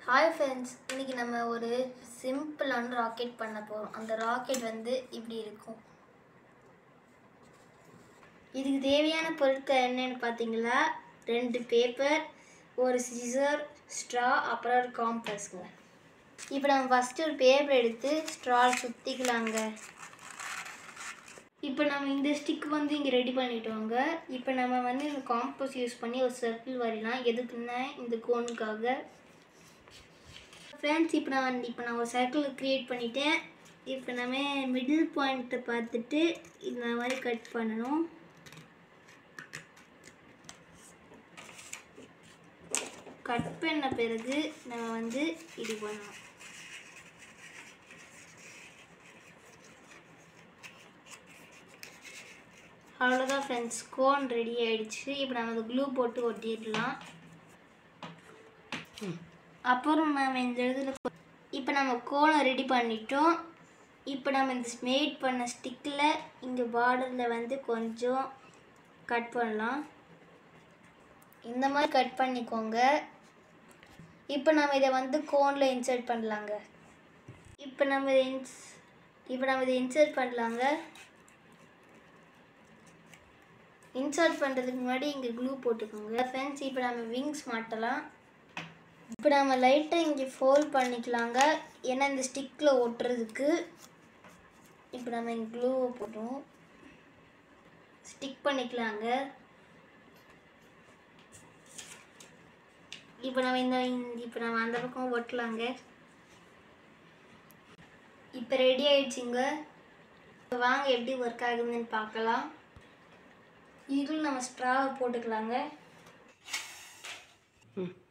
hi friends இன்னைக்கு நம்ம ஒரு சிம்பிளான ராக்கெட் பண்ண போகிறோம் அந்த ராக்கெட் வந்து இப்படி இருக்கும் இதுக்கு தேவையான பொருட்கள் என்னென்னு பார்த்தீங்களா ரெண்டு பேப்பர் ஒரு சிசர் ஸ்ட்ரா அப்புறம் ஒரு காம்பஸ்ங்க இப்போ நம்ம ஃபஸ்ட்டு ஒரு பேப்பர் எடுத்து ஸ்ட்ரா சுற்றிக்கலாங்க இப்போ நம்ம இந்த ஸ்டிக் வந்து இங்கே ரெடி பண்ணிட்டோங்க இப்போ நம்ம வந்து இந்த காம்பஸ் யூஸ் பண்ணி ஒரு சர்க்கிள் வரையலாம் எதுக்குன்னா இந்த கோனுக்காக ஃப்ரெண்ட்ஸ் இப்போ நான் இப்போ நான் ஒரு சர்க்கிள் க்ரியேட் பண்ணிட்டேன் இப்போ நம்ம மிடில் பாயிண்ட்டை பார்த்துட்டு இந்த மாதிரி கட் பண்ணணும் கட் பண்ண பிறகு நம்ம வந்து இது பண்ணணும் அவ்வளோதான் ஃப்ரெண்ட்ஸ் கோன் ரெடி ஆயிடுச்சு இப்போ நம்ம அந்த க்ளூ போட்டு ஒட்டிடலாம் அப்புறம் நம்ம இந்த இடத்துல இப்போ நம்ம கோனை ரெடி பண்ணிட்டோம் இப்போ நம்ம இந்த மேட் பண்ண ஸ்டிக்கில் இங்கே பார்டரில் வந்து கொஞ்சம் கட் பண்ணலாம் இந்த மாதிரி கட் பண்ணிக்கோங்க இப்போ நம்ம இதை வந்து கோனில் இன்சர்ட் பண்ணலாங்க இப்போ நம்ம இதை இன்ஸ் இப்போ நம்ம இதை இன்சர்ட் பண்ணலாங்க இன்சர்ட் பண்ணுறதுக்கு முன்னாடி இங்கே க்ளூ போட்டுக்கோங்க ஃப்ரெண்ட்ஸ் இப்போ நம்ம விங்ஸ் மாட்டலாம் இப்போ நம்ம லைட்டாக இங்கே ஃபோல்ட் பண்ணிக்கலாங்க ஏன்னா இந்த ஸ்டிக்கில் ஒட்டுறதுக்கு இப்போ நம்ம இங்கே க்ளூவை போட்டோம் ஸ்டிக் பண்ணிக்கலாங்க இப்போ நம்ம இந்த இந்த- இப்போ நம்ம அந்த பக்கம் ஒட்டலாங்க இப்போ ரெடி ஆயிடுச்சுங்க இப்போ வாங்க எப்படி ஒர்க் ஆகுதுன்னு பார்க்கலாம் இதில் நம்ம ஸ்ட்ராவை போட்டுக்கலாங்க ம்